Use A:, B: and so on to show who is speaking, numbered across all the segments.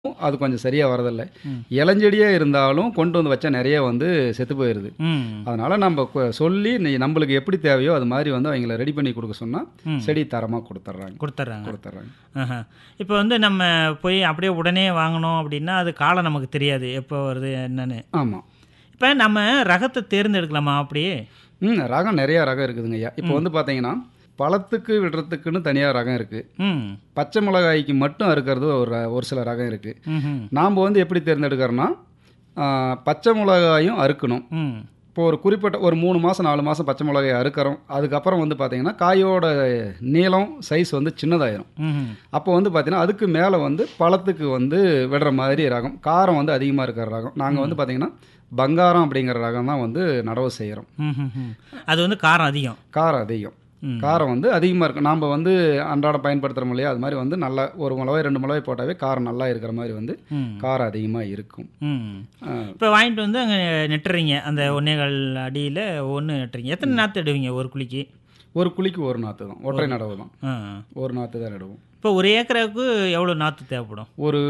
A: அது கொஞ்சம் சரியா வரதில்ல.
B: ம்.
A: இளஞ்செடியா இருந்தாலும் கொண்டு வந்து வச்சா நெறைய வந்து செத்து போயிருது.
B: ம்.
A: அதனால நம்ப கொ சொல்லி நீ நம்பளுக்கு எப்படி தேவையோ அது மாரி வந்து அவங்கள ரெடி பண்ணி குடுக்க சொன்னா,
B: ம்.
A: செடி தரமா குடுத்துர்றாங்க.
B: குடுத்துர்றாங்க.
A: குடுத்துர்றாங்க.
B: ஆஹா. இப்ப வந்து நம்ம போய் அப்படியே உடனே வாங்கணும் அப்படின்னா, அது காலம் நமக்கு தெரியாது. எப்போ வருது என்னன்னு.
A: ஆமா.
B: இப்ப நம்ம ரகத்த தேர்ந்தெடுக்கலாமா அப்படியே?
A: ம். ரகம் நெறைய ரகம் இருக்குதுங்கய்யா. இப்போ
B: ம்.
A: வந்து பார்த்தீங்கன்னா, பழத்துக்கு விடுறதுக்குன்னு தனியா ரகம் இருக்கு.
B: ம்.
A: பச்சை மிளகாய்க்கு மட்டும் அறுக்கிறது ஒரு ர ஒரு சில ரகம் இருக்கு.
B: ம்ஹ்ம்.
A: நாம்ப வந்து எப்படி தேர்ந்தெடுக்கிறோம்னா, ஆ பச்சை மிளகாயும் அறுக்கணும்.
B: ம்.
A: இப்போ ஒரு குறிப்பிட்ட ஒரு 3 மாசம், 4 மாசம் பச்சை மிளகாய அறுக்கிறோம். அதுக்கப்புறம் வந்து பார்த்தீங்கன்னா, காயோட நீளம், சைஸ் வந்து சின்னதாயிரும்.
B: ம்ஹ்ம்.
A: அப்போ வந்து பார்த்தீங்கன்னா, அதுக்கு மேல வந்து பழத்துக்கு வந்து விடுற மாதிரி ரகம். காரம் வந்து அதிகமா இருக்கிற ரகம். நாங்க வந்து பார்த்தீங்கன்னா, பங்காரம் அப்படிங்கிற ரகம் தான் வந்து நடவு செய்றோம்.
B: ம்ஹ்ஹ்ம். அது வந்து காரம் அதிகம்.
A: காரம் அதிகம்.
B: ம்.
A: காரம் வந்து அதிகமா இருக்கும். நாம்ப வந்து அன்றாடம் பயன்படுத்துறோம் இல்லையா? அது மாரி வந்து நல்லா ஒரு மிளகாய், 2 மிளகாய் போட்டாவே காரம் நல்லா இருக்கிற மாரி வந்து
B: ம்.
A: காரம் அதிகமா இருக்கும்.
B: ம்.
A: ஆ.
B: இப்ப வாங்கிட்டு வந்து அங்க நட்டுறீங்க. அந்த 1 1/4 அடியில ஒண்ணு நட்டுறீங்க. எத்தன நாத்து நடுவீங்க ஒரு குழிக்கு?
A: ஒரு குழிக்கு ஒரு நாத்து தான். ஒற்றை
B: ஒரு
A: நடவு தான்.
B: ஆ.
A: ஒரு நாத்து தான் நடுவோம்.
B: இப்ப 1 ஏக்கருக்கு எவ்வளோ நாத்து தேவைப்படும்?
A: ஒரு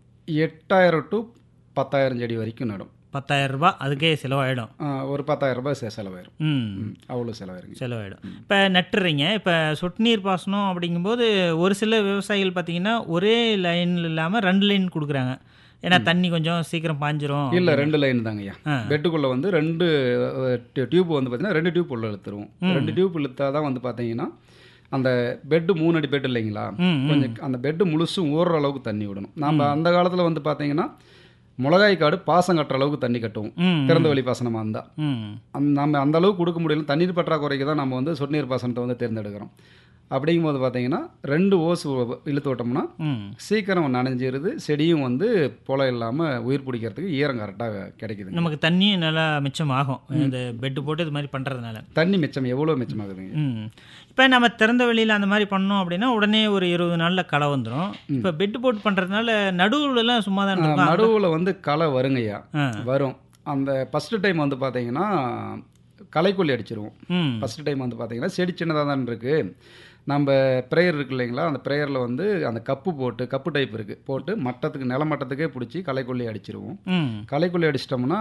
A: 8000 டூ 10000 செடி வரைக்கும் நடும்.
B: ரூ. 10,000 அதுக்கே செலவாயிடும்.
A: ஆ ஒரு 10000 செ செலவாயிரும்.
B: ம்.
A: ம். அவ்வளோ செலவாயிருங்க.
B: செலவாயிடும். இப்ப நட்டுறீங்க. இப்ப சொட்டு நீர் பாசனம் அப்படிங்கும்போது, ஒரு சில விவசாயிகள் பார்த்தீங்கன்னா, ஒரே லைன் இல்லாம 2 லைன் குடுக்குறாங்க. ஏன்னா
A: ம்.
B: தண்ணி கொஞ்சம் சீக்கிரம் பாய்ஞ்சிரும்
A: இல்ல
B: அப்படின்னு.
A: 2 லைன் தாங்கய்யா.
B: ஆ.
A: பெட்டுக்குள்ள வந்து 2 டி டியூப் வந்து பார்த்தீங்கன்னா, 2 டியூப் உள்ள இழுத்துருவோம்.
B: ம்.
A: 2 டியூப் இழுத்தா தான் வந்து பார்த்தீங்கன்னா, அந்த பெட்டு 3 அடி பெட் இல்லைங்களா?
B: ம். ம்.
A: கொஞ்சம் அந்த பெட்டு முழுசும் ஊறுற அளவுக்கு தண்ணி விடணும். நாம
B: ம்.
A: அந்த காலத்துல வந்து பார்த்தீங்கன்னா, முளகாய் காடு பாசம் கட்டுற அளவுக்கு தண்ணி கட்டுவோம்.
B: ம்.
A: திறந்த
B: ம்.
A: வெளி பாசனமா இருந்தா.
B: ம்.
A: அந் நம்ம அந்த அளவுக்கு குடுக்க முடியல. தண்ணீர் பற்றாக்குறைக்கு தான் நம்ம வந்து சொட்டு நீர் பாசனத்த வந்து தேர்ந்தெடுக்கிறோம். அப்படிங்கும்போது பார்த்தீங்கன்னா, 2 ஓஸ் இழுத்து விட்டோம்னா,
B: ம்.
A: சீக்கிரம் நனைஞ்சிருது. செடியும் வந்து புல இல்லாம உயிர் பிடிக்கிறதுக்கு ஈரம் கரெக்ட்டா கிடைக்குதுங்க.
B: நமக்கு தண்ணியும் நல்லா மிச்சமாகும்.
A: ம்.
B: இந்த பெட் போட்டு இது மாரி பண்றதுனால.
A: தண்ணி மிச்சம் எவ்வளோ மிச்சமாகுதுங்க.
B: ம். இப்ப நம்ம திறந்த வெளியில அந்த மாரி பண்ணோம் அப்படின்னா, உடனே ஒரு 20 நாள்ல களை வந்துரும்.
A: ம்.
B: இப்ப பெட் போட்டு பண்றதுனால நடுவுலலாம் சும்மா தான
A: ஆ,
B: இருக்கும். அங்க
A: நடுவுல வந்து களை வருங்கய்யா.
B: ஆ.
A: வரும். அந்த ஃபர்ஸ்ட் டைம் வந்து பார்த்தீங்கன்னா, களைக்கொல்லி அடிச்சிருவோம்.
B: ம்.
A: ஃபர்ஸ்ட் டைம் வந்து பார்த்தீங்கன்னா, செடி சின்னதா தான் இருக்கு. நம்ப பிரேயர் இருக்கு இல்லைங்களா? அந்த பிரேயர்ல வந்து அந்த கப்பு போட்டு கப்பு டைப் இருக்கு. போட்டு மட்டத்துக்கு நில மட்டத்துக்கே புடிச்சு களைக்கொல்லி அடிச்சிருவோம்.
B: ம்.
A: களைக்கொல்லி அடிச்சிட்டோம்னா,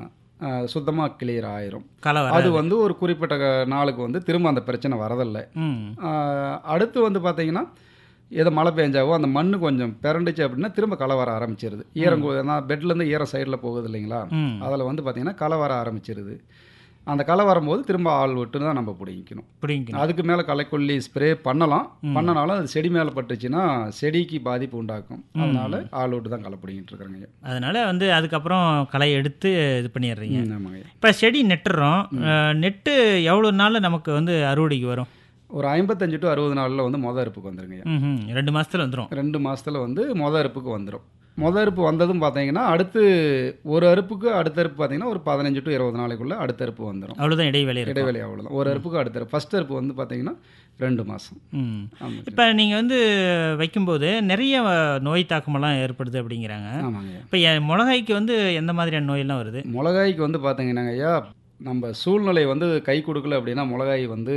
A: அ சுத்தமா கிளியர் ஆயிரும்.
B: களை
A: அது
B: வராது.
A: வந்து ஒரு குறிப்பிட்ட க நாளுக்கு வந்து திரும்ப அந்த பிரச்சனை வரதில்ல.
B: ம்.
A: ஆ, அடுத்து வந்து பார்த்தீங்கன்னா, ஏதோ மழை பெஞ்சாவோ அந்த மண்ணு கொஞ்சம் பெரண்டுச்சு அப்படின்னா, திரும்ப களை வர ஆரம்பிச்சிருது. ஈரம்
B: ம்.
A: கொ நான் பெட்லேருந்து ஈரம் சைடுல போகுது இல்லைங்களா?
B: ம்.
A: அதில வந்து பார்த்தீங்கன்னா, களை வர ஆரம்பிச்சிருது. அந்த களை வரும்போது திரும்ப ஆள் விட்டு தான் நம்ம புடிங்கிக்கணும்.
B: புடிங்கிக்கணும்.
A: அதுக்கு மேல களைக்கொல்லி ஸ்ப்ரே பண்ணலாம்.
B: ம்.
A: பண்ணனாலும் அது செடி மேல பட்டுச்சுன்னா, செடிக்கு பாதிப்பு உண்டாக்கும். அதனால
B: ம்.
A: ஆள் விட்டு தான் களை புடிங்கிட்டு இருக்கிறேங்க.
B: அதனால வந்து அதுக்கப்புறம் களை எடுத்து இது பண்ணிடுறீங்க.
A: ம். ஆமாங்க.
B: இப்ப செடி நட்டுறோம்.
A: ம்.
B: அ நெட்டு எவ்வளோ நாள்ல நமக்கு வந்து அறுவடைக்கு வரும்?
A: ஒரு 55 டூ 60 நாள்ல வந்து மொத அறுப்புக்கு வந்துருங்கய்யா.
B: ம்ஹ்ம். 2 மாசத்துல வந்துரும்.
A: 2 மாசத்துல வந்து மொத அறுப்புக்கு வந்துரும். மொத அறுப்பு வந்ததும் பார்த்தீங்கன்னா, அடுத்து ஒரு அறுப்புக்கு அடுத்த அறுப்பு பார்த்தீங்கன்னா, ஒரு 15 டூ 20 நாளைக்குள்ள அடுத்த அறுப்பு வந்துரும்.
B: அவ்வளோதான் இடைவேளை இருக்கும்.
A: இடைவெளி அவ்வளோதான். ஒரு
B: ம்.
A: அறுப்புக்கு அடுத்த அறுப்பு. ஃபர்ஸ்ட் அறுப்பு வந்து பார்த்தீங்கன்னா, 2 மாசம்.
B: ம்.
A: ஆமாங்க.
B: இப்ப நீங்க வந்து வைக்கும்போது நிறைய நோய் தாக்கமெல்லாம் ஏற்படுது அப்படிங்கிறாங்க.
A: ஆமாங்கய்யா.
B: இப்ப எ மிளகாய்க்கு வந்து எந்த மாதிரியான நோயெல்லாம் வருது?
A: மிளகாய்க்கு வந்து பார்த்தீங்கன்னாங்கய்யா, நம்ம சூழ்நிலை வந்து கை குடுக்கல அப்படின்னா, மிளகாய் வந்து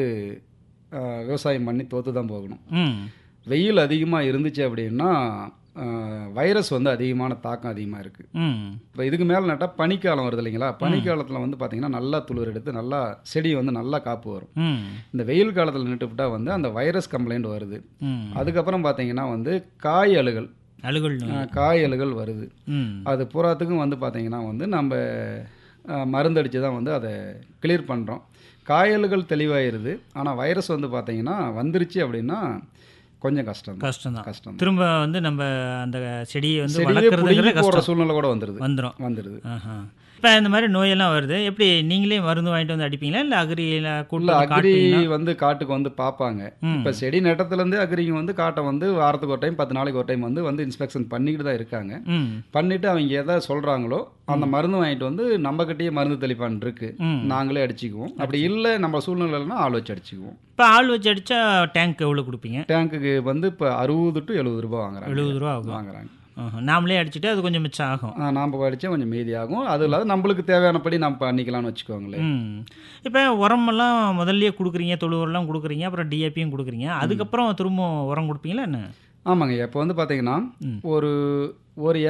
A: அ விவசாயம் பண்ணி தோத்து தான் போகணும்.
B: ம்.
A: வெயில் அதிகமா இருந்துச்சு அப்படின்னா, அ வைரஸ் வந்து அதிகமான தாக்கம் அதிகமா இருக்கு.
B: ம்.
A: இப்ப இதுக்கு மேல நட்டா பனிக்காலம் வருது இல்லைங்களா?
B: ம்.
A: பனிக்காலத்துல வந்து பார்த்தீங்கன்னா, நல்லா துளிர் எடுத்து நல்லா செடி வந்து நல்லா காப்பு வரும்.
B: ம்.
A: இந்த வெயில் காலத்துல நட்டுப்புட்டா வந்து அந்த வைரஸ் கம்ப்ளைண்ட் வருது.
B: ம்.
A: அதுக்கப்புறம் பார்த்தீங்கன்னா வந்து காய் அழுகல்.
B: அழுகல்
A: அ
B: நோய்.
A: காய் அழுகல் வருது.
B: ம்.
A: அது பூராத்துக்கும் வந்து பார்த்தீங்கன்னா வந்து நம்ப அ மருந்தடிச்சு தான் வந்து அத கிளியர் பண்றோம். காய் அழுகல் தெளிவாயிருது. ஆனா வைரஸ் வந்து பார்த்தீங்கன்னா, வந்துருச்சு அப்படின்னா, கொஞ்சம் கஷ்டம் தான்.
B: கஷ்டம் தான்.
A: கஷ்டம் தான்.
B: திரும்ப வந்து நம்ம அந்த செடிய வந்து
A: செடியே
B: வளர்க்கறதுங்கிறதே
A: புடுங்கி போடுற
B: கஷ்டம்.
A: சூழ்நிலை கூட வந்துருது.
B: வந்துரும்.
A: வந்துருது.
B: ஆஹா. இப்ப இந்த மாரி நோயெல்லாம் வருது. எப்படி நீங்களே மருந்து வாங்கிட்டு வந்து அடிப்பீங்களா? இல்ல அக்ரியில கூட்டு
A: இல்ல
B: வந்து
A: அக்ரி
B: காட்டுவீங்களா?
A: வந்து காட்டுக்கு வந்து பார்ப்பாங்க. இப்ப
B: ம்.
A: செடி நட்டத்துலேருந்தே அக்ரிங்க வந்து காட்ட வந்து வாரத்துக்கு ஒரு டைம், 10 நாளைக்கு ஒரு டைம் வந்து வந்து இன்ஸ்பெக்ஷன் பண்ணிக்கிட்டு தான் இருக்காங்க.
B: ம்.
A: பண்ணிட்டு அவங்க எத சொல்றாங்களோ, அந்த
B: ம்.
A: மருந்து வாங்கிட்டு வந்து நம்மகிட்டயே மருந்து தெளிப்பான் இருக்கு.
B: ம்.
A: நாங்களே அடிச்சுக்குவோம். அப்படி
B: அடிச்சு
A: இல்ல நம்ம சூழ்நிலை இல்லைன்னா ஆள் வச்சு அடிச்சுக்குவோம்.
B: இப்ப ஆள் வச்சு அடிச்சா டேங்க் எவ்வளோ குடுப்பீங்க?
A: டேங்க்குக்கு வந்து இப்ப 60 டூ 70 ரூபாய் வாங்குறாங்க.
B: ரூ. 70 ஆகும்.
A: வாங்குறாங்க.
B: ஆஹா. நாமளே அடிச்சுட்டு அது கொஞ்சம் மிச்சம் ஆகும்.
A: ஆ நாம அடிச்சா கொஞ்சம் மீதியாகும். அது இல்லாத நம்மளுக்கு தேவையானபடி நம்ம பண்ணிக்கலாம்னு வச்சுக்கோங்களேன்.
B: ம். இப்ப உரமெல்லாம் முதல்லயே குடுக்குறீங்க. தொழு உரம்லாம் குடுக்குறீங்க. அப்புறம் டிஏபியும் குடுக்குறீங்க.
A: ம்.
B: அதுக்கப்புறம் திரும்பவும் உரம் குடுப்பீங்களா என்ன?
A: ஆமாங்க. இப்ப வந்து பார்த்தீங்கன்னா,
B: ம்.
A: ஒரு ஒரு